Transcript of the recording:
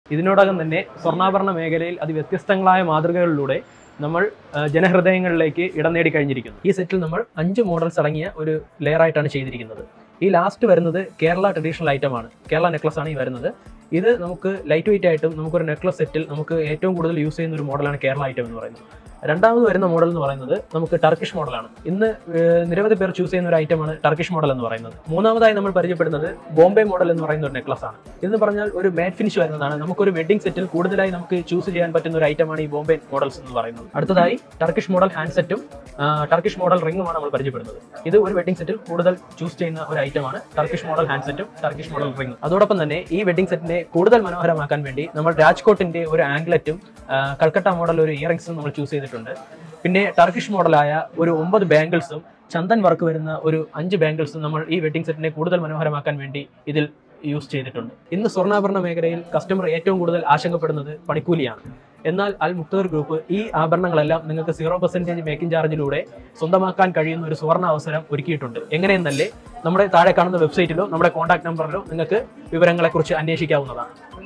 ഇതിനോടകം തന്നെ സ്വർണ്ണാഭരണ മേഖലയിൽ അതിവ്യത്യസ്തങ്ങളായ മാതൃകകളിലൂടെ നമ്മൾ ആ, ജനഹൃദയങ്ങളിലേക്ക് ഇടം നേടി കഴിഞ്ഞിരിക്കുന്നു ഈ സെറ്റിൽ നമ്മൾ അഞ്ച് മോഡൽസ് അടങ്ങിയ ഒരു ലെയർ ആയിട്ടാണ് ചെയ്തിരിക്കുന്നത് ഈ ലാസ്റ്റ് വരുന്നത് കേരള ട്രഡീഷണൽ ഐറ്റം ആണ് കേരള നെക്ലസ് ആണ് ഈ വരുന്നത് ഇത് നമുക്ക് ലൈറ്റ് വെയിറ്റ് ആയിട്ടും നമുക്കൊരു നെക്ലസ് സെറ്റിൽ നമുക്ക് ഏറ്റവും കൂടുതൽ യൂസ് ചെയ്യുന്ന ഒരു മോഡലാണ് കേരള ഐറ്റം എന്ന് പറയുന്നത് രണ്ടാമത് വരുന്ന മോഡൽ എന്ന് പറയുന്നത് നമുക്ക് ടർക്കിഷ് മോഡലാണ് ഇന്ന് ഏഹ്, നിരവധി പേർ ചൂസ് ചെയ്യുന്ന ഒരു ഐറ്റമാണ് ടർക്കിഷ് മോഡൽ എന്ന് പറയുന്നത് മൂന്നാമതായി നമ്മൾ പരിചയപ്പെടുന്നത് ബോംബെ മോഡൽ എന്ന് പറയുന്ന ഒരു നെക്ലസ് ആണ് ഇതെന്ന് പറഞ്ഞാൽ ഒരു മാറ്റ് ഫിനിഷ് വരുന്നതാണ് നമുക്കൊരു വെഡിങ് സെറ്റിൽ കൂടുതലായി നമുക്ക് ചൂസ് ചെയ്യാൻ പറ്റുന്ന ഒരു ഐറ്റമാണ് ഈ ബോംബെ മോഡൽസ് എന്ന് പറയുന്നത് അടുത്തതായി ടർക്കിഷ് മോഡൽ ഹാൻഡ് സെറ്റും ടർക്കിഷ് മോഡൽ റിംഗുമാണ് നമ്മൾ പരിചയപ്പെടുന്നത് ഇത് ഒരു വെഡിങ് സെറ്റിൽ കൂടുതൽ ചൂസ് ചെയ്യുന്ന ഒരു ഐറ്റമാണ് ടർക്കിഷ് മോഡൽ ഹാൻഡ് സെറ്റും ടർക്കിഷ് മോഡൽ റിംഗും അതോടൊപ്പം തന്നെ ഈ വെഡിങ് സെറ്റിനെ കൂടുതൽ മനോഹരമാക്കാൻ വേണ്ടി നമ്മൾ രാജ്കോട്ടിന്റെ ഒരു ആംഗ്ലറ്റും കൽക്കട്ട മോഡൽ ഒരു ഇയറിംഗ്സും നമ്മൾ ചൂസ് ചെയ്തിട്ടുണ്ട് പിന്നെ ടർക്കിഷ് മോഡലായ ഒരു ഒമ്പത് ബാംഗിൾസും ചന്ദൻ വർക്ക് വരുന്ന ഒരു അഞ്ച് ബാംഗിൾസും നമ്മൾ ഈ വെഡിങ് സെറ്റിനെ കൂടുതൽ മനോഹരമാക്കാൻ വേണ്ടി ഇതിൽ യൂസ് ചെയ്തിട്ടുണ്ട് ഇന്ന് സ്വർണ്ണാഭരണ മേഖലയിൽ കസ്റ്റമർ ഏറ്റവും കൂടുതൽ ആശങ്കപ്പെടുന്നത് പണിക്കൂലിയാണ് എന്നാൽ അൽ മുക്തദർ ഗ്രൂപ്പ് ഈ ആഭരണങ്ങളെല്ലാം നിങ്ങൾക്ക് സീറോ പെർസെൻറ്റേജ് മേക്കിംഗ് ചാർജിലൂടെ സ്വന്തമാക്കാൻ കഴിയുന്ന ഒരു സുവർണ അവസരം ഒരുക്കിയിട്ടുണ്ട് എങ്ങനെയെന്നല്ലേ നമ്മുടെ താഴെ കാണുന്ന വെബ്സൈറ്റിലോ നമ്മുടെ കോൺടാക്ട് നമ്പറിലോ നിങ്ങൾക്ക് വിവരങ്ങളെക്കുറിച്ച് അന്വേഷിക്കാവുന്നതാണ്